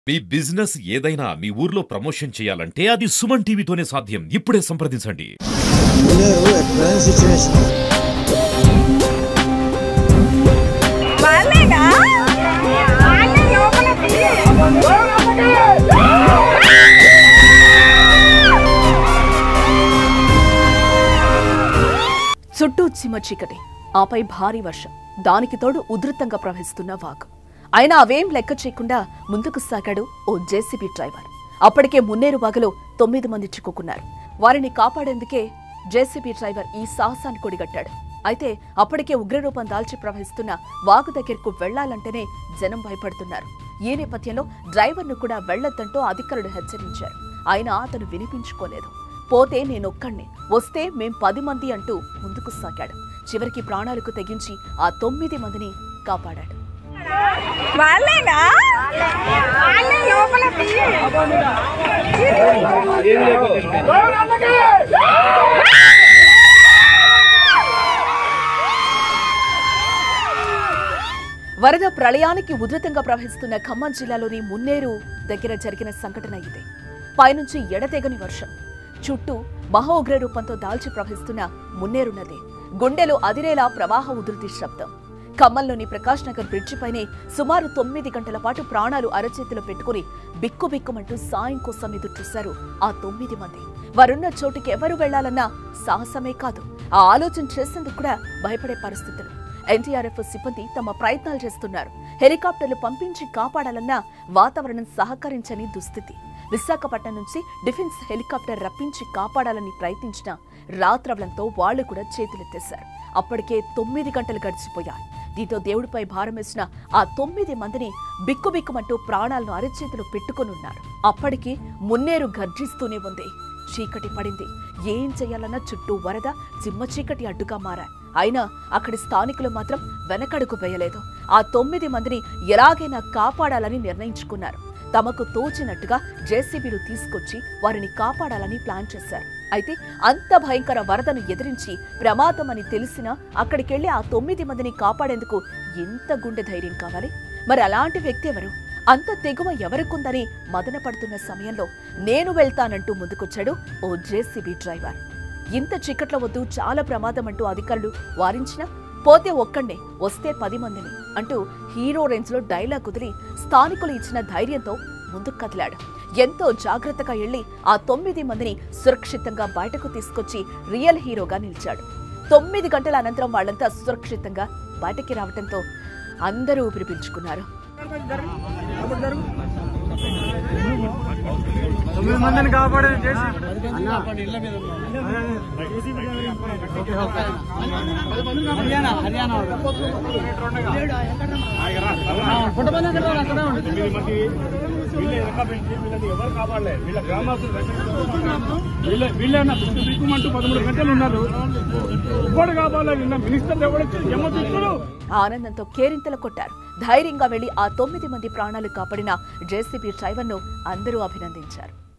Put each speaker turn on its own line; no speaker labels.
మీ business ఏదైనా మీ ఊర్లో promotion చేయాలంటే అది సుమన్ టీవీతోనే సాధ్యం ఇప్పుడే సంప్రదించండి
మునేరు ఎట్ ప్రజెంట్ సిచ్యువేషన్
వాళ్ళేగా వాళ్ళే లోపలికి
చుట్టూ చిమ్మ చీకటి ఆపై భారీ వర్షం దానికి తోడు ఉధృతంగా ప్రవహిస్తున్న వాగు అయినా అవేం లెక్క చేయకుండా ముందుకు సాగాడు ఓ జేసీబీ డ్రైవర్ అప్పటికే మున్నేరు వాగులో తొమ్మిది మంది చిక్కుకున్నారు వారిని కాపాడేందుకే జేసీబీ డ్రైవర్ ఈ సాహసాన్ని కొడిగట్టాడు అయితే అప్పటికే ఉగ్రరూపం దాల్చి ప్రవహిస్తున్న వాగు దగ్గరకు వెళ్లాలంటేనే జనం భయపడుతున్నారు ఈ నేపథ్యంలో డ్రైవర్ను కూడా వెళ్లొద్దంటూ అధికారులు హెచ్చరించారు అయినా అతను వినిపించుకోలేదు పోతే నేనొక్కడినే వస్తే మేం పది మంది అంటూ ముందుకు సాగాడు చివరికి ప్రాణాలకు తెగించి ఆ తొమ్మిది మందిని కాపాడాడు
వాళ్ళేగా వాళ్ళే లోపలికి
వరద ప్రళయానికి ఉధృతంగా ప్రవహిస్తున్న ఖమ్మం జిల్లాలోని మున్నేరు దగ్గర జరిగిన సంఘటన ఇదే పైనుంచి ఎడతెగని వర్షం చుట్టూ మహా ఉగ్ర రూపంతో దాల్చి ప్రవహిస్తున్న మున్నేరు నది గుండెలు అదిరేలా ప్రవాహ ఉధృతి శబ్దం ఖమ్మంలోని ప్రకాష్ నగర్ బ్రిడ్జి పైనే సుమారు తొమ్మిది గంటల పాటు ప్రాణాలు అరచేతిలో పెట్టుకుని బిక్కుబిక్కుమంటూ సాయం కోసం ఎదురు చూశారు ఆ తొమ్మిది మంది వారున్న చోటుకి ఎవరు వెళ్లాలన్నా సాహసమే కాదు ఆ ఆలోచన చేసేందుకు కూడా భయపడే పరిస్థితులు ఎన్టీఆర్ఎఫ్ సిబ్బంది తమ ప్రయత్నాలు చేస్తున్నారు హెలికాప్టర్లు పంపించి కాపాడాలన్నా వాతావరణం సహకరించని దుస్థితి విశాఖపట్నం నుంచి డిఫెన్స్ హెలికాప్టర్ రప్పించి కాపాడాలని ప్రయత్నించిన రాత్రవలంతో వాళ్లు కూడా చేతులెత్తేశారు అప్పటికే తొమ్మిది గంటలు గడిచిపోయాయి దీంతో దేవుడిపై భారం వేసిన ఆ తొమ్మిది మందిని బిక్కుబిక్కుమంటూ ప్రాణాలను అరచేతిలో పెట్టుకొనున్నారు అప్పటికి మున్నేరు గర్జిస్తూనే ఉంది చీకటి పడింది ఏం చేయాలన్నా చుట్టూ వరద చిమ్మ చీకటి అడ్డుగా మారాయి అయినా అక్కడి స్థానికులు మాత్రం వెనకడుగు వేయలేదు ఆ తొమ్మిది మందిని ఎలాగైనా కాపాడాలని నిర్ణయించుకున్నారు తమకు తోచినట్టుగా జేసీబీలు తీసుకొచ్చి వారిని కాపాడాలని ప్లాన్ చేశారు అయితే అంత భయంకర వరదను ఎదిరించి ప్రమాదమని తెలిసినా అక్కడికెళ్లి ఆ తొమ్మిది మందిని కాపాడేందుకు ఎంత గుండె ధైర్యం కావాలి మరి అలాంటి వ్యక్తి ఎవరు అంత తెగువ ఎవరికుందని మదన పడుతున్న సమయంలో నేను వెళ్తానంటూ ముందుకొచ్చాడు ఓ జేసీబీ డ్రైవర్ ఇంత చిక్కట్ల వద్దు చాలా ప్రమాదం అంటూ అధికారులు వారించినా పోతే ఒక్కడే వస్తే పది మందిని అంటూ హీరో రేంజ్ లో డైలాగ్ కుదిరి స్థానికులు ఇచ్చిన ధైర్యంతో ముందుకు కదిలాడు ఎంతో జాగ్రత్తగా వెళ్లి ఆ తొమ్మిది మందిని సురక్షితంగా బయటకు తీసుకొచ్చి రియల్ హీరోగా నిలిచాడు తొమ్మిది గంటల అనంతరం వాళ్ళంతా సురక్షితంగా బయటకి రావడంతో అందరూ ఊపిరి పీల్చుకున్నారు
తొమ్మిది మందిని కాపాడే చేసి హర్యానా హర్యానా
వీళ్ళే వెనక పెంచి వీళ్ళని ఎవరు కాపాడలే వీళ్ళ గ్రామస్తులు వీళ్ళే వీళ్ళేనా బిక్కు బిక్కుమంటూ పదమూడు గంటలు ఉన్నారు ఇప్పుడు కాపాడలే నిన్న మినిస్టర్ ఎవడొచ్చి ఎమ్మ చూస్తున్నారు
ఆనందంతో కేరింతలు కొట్టారు ధైర్యంగా వెళ్లి ఆ తొమ్మిది మంది ప్రాణాలు కాపాడిన జేసీబీ డ్రైవర్ను అందరూ అభినందించారు